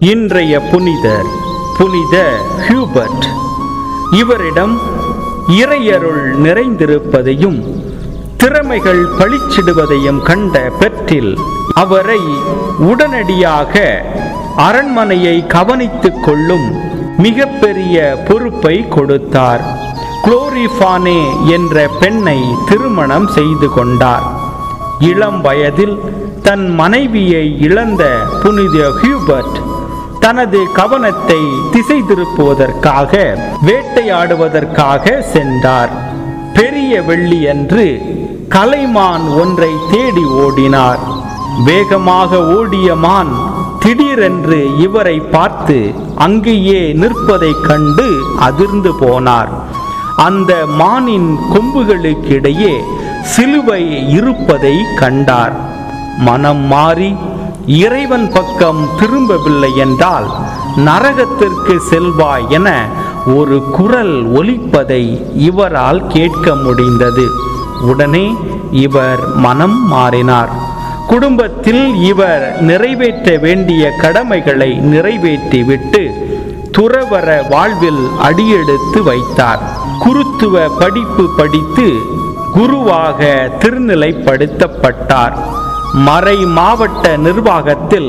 இன்றைய புனிதர் புனித ஹியூபர்ட் இவரிடம் இறையருள் நிறைந்திருப்பதையும் திறமைகள் பளிச்சிடுவதையும் கண்ட பெற்றில் அவரை உடனடியாக அரண்மனையை கவனித்துக் கொள்ளும் மிகப்பெரிய பொறுப்பை கொடுத்தார் குளோரிஃபானே என்ற பெண்ணை திருமணம் செய்து கொண்டார் இளம் வயதில் தன் மனைவியை இழந்த புனித ஹியூபர்ட் தனது கவனத்தை திசை திருப்புவதற்காக வேட்டையாடுவதற்காக சென்றார் பெரிய வெள்ளியன்று கலைமான் ஒன்றை தேடி ஓடினார் வேகமாக ஓடிய மான் திடீரென்று இவரை பார்த்து அங்கேயே நிற்பதைக் கண்டு அதிர்ந்து போனார் அந்த மானின் கொம்புகளுக்கிடையே சிலுவை இருப்பதை கண்டார் மனம் மாறி இறைவன் பக்கம் திரும்பவில்லை என்றால் நரகத்திற்கு செல்வாய் என ஒரு குரல் ஒலிப்பதை இவரால் கேட்க முடிந்தது உடனே இவர் மனம் மாறினார் குடும்பத்தில் இவர் நிறைவேற்ற வேண்டிய கடமைகளை நிறைவேற்றிவிட்டு துறவர வாழ்வில் அடியெடுத்து வைத்தார் குருத்துவ படிப்பு படித்து குருவாக திருநிலைப்படுத்தப்பட்டார் மறை மாவட்ட நிர்வாகத்தில்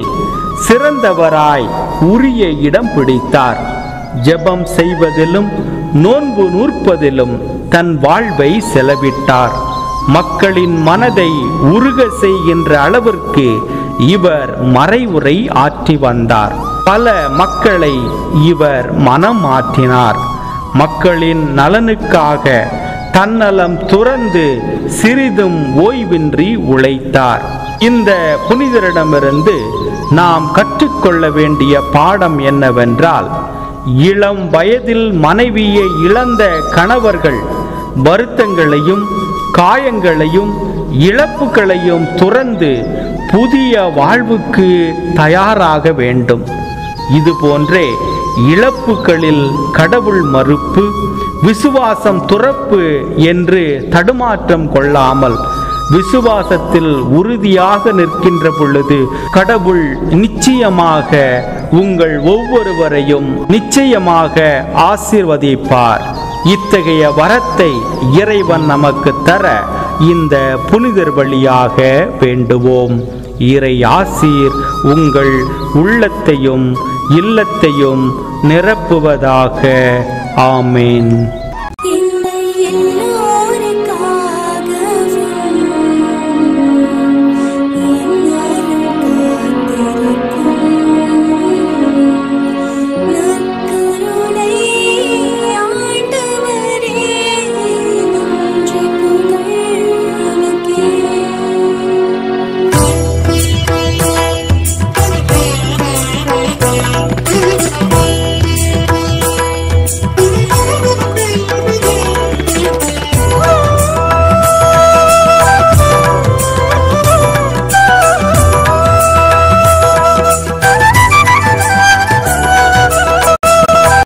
சிறந்தவராய் உரிய இடம் பிடித்தார் ஜெபம் செய்வதிலும் நோன்பு நூற்பதிலும் தன் வாழ்வை செலவிட்டார் மக்களின் மனதை உருக செய்கின்ற அளவிற்கு இவர் மறைவுரை ஆற்றி வந்தார் பல மக்களை இவர் மனம் மாற்றினார் மக்களின் நலனுக்காக தன்னலம் துறந்து சிறிதும் ஓய்வின்றி உழைத்தார் இந்த புனிதரிடமிருந்து நாம் கற்றுக்கொள்ள வேண்டிய பாடம் என்னவென்றால் இளம் வயதில் மனைவியை இழந்த கணவர்கள் வருத்தங்களையும் காயங்களையும் இழப்புகளையும் துறந்து புதிய வாழ்வுக்கு தயாராக வேண்டும் இது போன்றே இழப்புகளில் கடவுள் மறுப்பு விசுவாசம் துறப்பு என்று தடுமாற்றம் கொள்ளாமல் விசுவாசத்தில் உறுதியாக நிற்கின்ற பொழுது கடவுள் நிச்சயமாக உங்கள் ஒவ்வொருவரையும் நிச்சயமாக ஆசீர்வதிப்பார் இத்தகைய வரத்தை இறைவன் நமக்கு தர இந்த புனிதர் வழியாக வேண்டுவோம் இறை ஆசீர் உங்கள் உள்ளத்தையும் இல்லத்தையும் நிரப்புவதாக ஆமேன்